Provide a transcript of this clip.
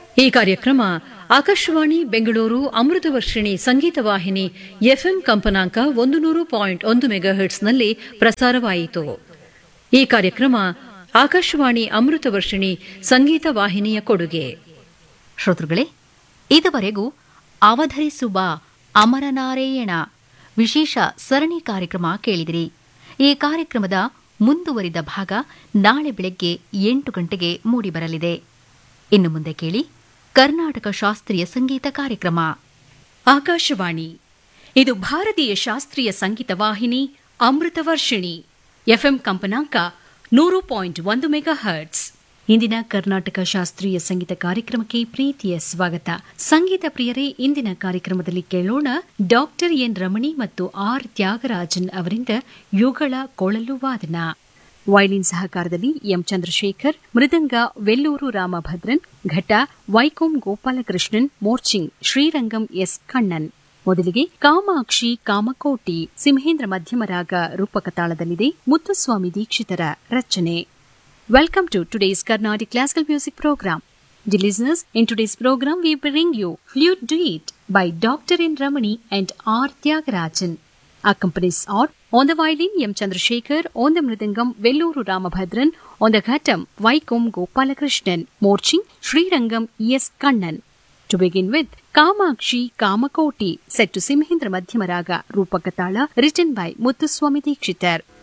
ಈ ಕಾರ್ಯಕ್ರಮ ಆಕಾಶವಾಣಿ ಬೆಂಗಳೂರು ಅಮೃತವರ್ಷಿಣಿ ಸಂಗೀತ ವಾಹಿನಿ ಎಫ್ಎಂ ಕಂಪನಾಂಕ ಒಂದು ನೂರು ಪಾಯಿಂಟ್ ಒಂದು ಮೆಗಾಹೆಟ್ಸ್ನಲ್ಲಿ ಪ್ರಸಾರವಾಯಿತು ಈ ಕಾರ್ಯಕ್ರಮ ಆಕಾಶವಾಣಿ ಅಮೃತವರ್ಷಿಣಿ ಸಂಗೀತ ವಾಹಿನಿಯ ಕೊಡುಗೆ ಶ್ರೋತೃಗಳೇ ಇದುವರೆಗೂ ಅವಧರಿಸುವ ಅಮರನಾರಾಯಣ ವಿಶೇಷ ಸರಣಿ ಕಾರ್ಯಕ್ರಮ ಕೇಳಿದಿರಿ ಈ ಕಾರ್ಯಕ್ರಮದ ಮುಂದುವರಿದ ಭಾಗ ನಾಳೆ ಬೆಳಗ್ಗೆ ಎಂಟು ಗಂಟೆಗೆ ಮೂಡಿಬರಲಿದೆ ಇನ್ನು ಮುಂದೆ ಕೇಳಿ ಕರ್ನಾಟಕ ಶಾಸ್ತ್ರೀಯ ಸಂಗೀತ ಕಾರ್ಯಕ್ರಮ ಆಕಾಶವಾಣಿ ಇದು ಭಾರತೀಯ ಶಾಸ್ತ್ರೀಯ ಸಂಗೀತ ವಾಹಿನಿ ಅಮೃತವರ್ಷಿಣಿ ಎಫ್ಎಂ ಕಂಪನಾಂಕ ನೂರು ಪಾಯಿಂಟ್ ಒಂದು ಮೆಗಾ ಹರ್ಟ್ಸ್ ಇಂದಿನ ಕರ್ನಾಟಕ ಶಾಸ್ತ್ರೀಯ ಸಂಗೀತ ಕಾರ್ಯಕ್ರಮಕ್ಕೆ ಪ್ರೀತಿಯ ಸ್ವಾಗತ ಸಂಗೀತ ಪ್ರಿಯರೇ ಇಂದಿನ ಕಾರ್ಯಕ್ರಮದಲ್ಲಿ ಕೇಳೋಣ ಡಾಕ್ಟರ್ ಎನ್ ರಮಣಿ ಮತ್ತು ಆರ್ ತ್ಯಾಗರಾಜನ್ ಅವರಿಂದ ಯುಗಳ ಕೊಳಲು ವಾದನ ವೈಲಿನ್ ಸಹಕಾರದಲ್ಲಿ ಎಂ ಚಂದ್ರಶೇಖರ್ ಮೃದಂಗ ವೆಲ್ಲೂರು ರಾಮಭದ್ರನ್ ಘಟ ವೈಕೋಂ ಗೋಪಾಲಕೃಷ್ಣನ್ ಮೋರ್ಚಿಂಗ್ ಶ್ರೀರಂಗಂ ಎಸ್ ಕಣ್ಣನ್ ಮೊದಲಿಗೆ ಕಾಮಾಕ್ಷಿ ಕಾಮಕೋಟಿ ಸಿಂಹೇಂದ್ರ ಮಧ್ಯಮರಾಗ ರೂಪಕ ತಾಳದಲ್ಲಿದೆ ಮುತ್ತುಸ್ವಾಮಿ ದೀಕ್ಷಿತರ ರಚನೆ welcome to today's Carnatic classical music program the listeners in today's program we bring you Flute Duet by Dr. N. Ramani and R. Tyagarajan. Accompanies are on the violin M. Chandrasekhar, on the mridangam Velluru Ramabhadran, on the ghatam Vaikom Gopalakrishnan, Morching Sri Rangam E. S. Kannan. To begin with, Kamakshi Kamakoti, set to Simhendra Madhyamaraga Rupakatala, written by Muthuswami Dikshitar.